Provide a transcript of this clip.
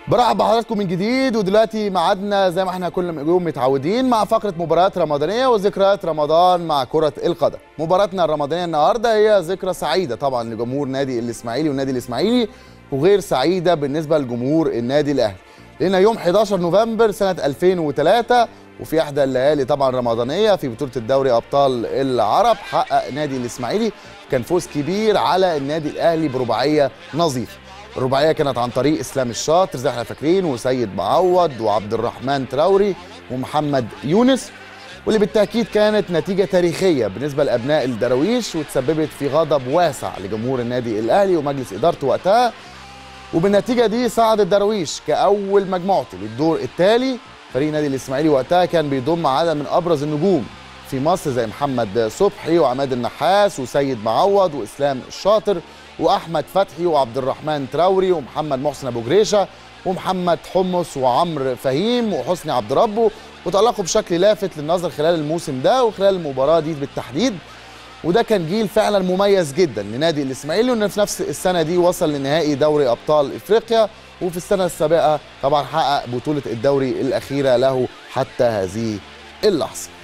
برحب بحضراتكم من جديد ودلوقتي ميعادنا زي ما احنا كل يوم متعودين مع فقره مباريات رمضانيه وذكريات رمضان مع كره القدم. مباراتنا الرمضانيه النهارده هي ذكرى سعيده طبعا لجمهور نادي الاسماعيلي والنادي الاسماعيلي وغير سعيده بالنسبه لجمهور النادي الاهلي. لنا يوم 11 نوفمبر سنه 2003 وفي احدى الليالي طبعا رمضانيه في بطوله الدوري ابطال العرب حقق نادي الاسماعيلي كان فوز كبير على النادي الاهلي برباعيه نظيفه. الرباعيه كانت عن طريق اسلام الشاطر زي احنا فاكرين وسيد معوض وعبد الرحمن تراوري ومحمد يونس واللي بالتاكيد كانت نتيجه تاريخيه بالنسبه لابناء الدراويش وتسببت في غضب واسع لجمهور النادي الاهلي ومجلس ادارته وقتها وبالنتيجه دي صعد الدراويش كاول مجموعته للدور التالي فريق نادي الاسماعيلي وقتها كان بيضم عدد من ابرز النجوم في مصر زي محمد صبحي وعماد النحاس وسيد معوض واسلام الشاطر واحمد فتحي وعبد الرحمن تراوري ومحمد محسن ابو جريشه ومحمد حمص وعمرو فهيم وحسني عبد ربه وتألقوا بشكل لافت للنظر خلال الموسم ده وخلال المباراه دي بالتحديد وده كان جيل فعلا مميز جدا لنادي الاسماعيلي وان في نفس السنه دي وصل لنهائي دوري ابطال افريقيا وفي السنه السابقه طبعا حقق بطوله الدوري الاخيره له حتى هذه اللحظه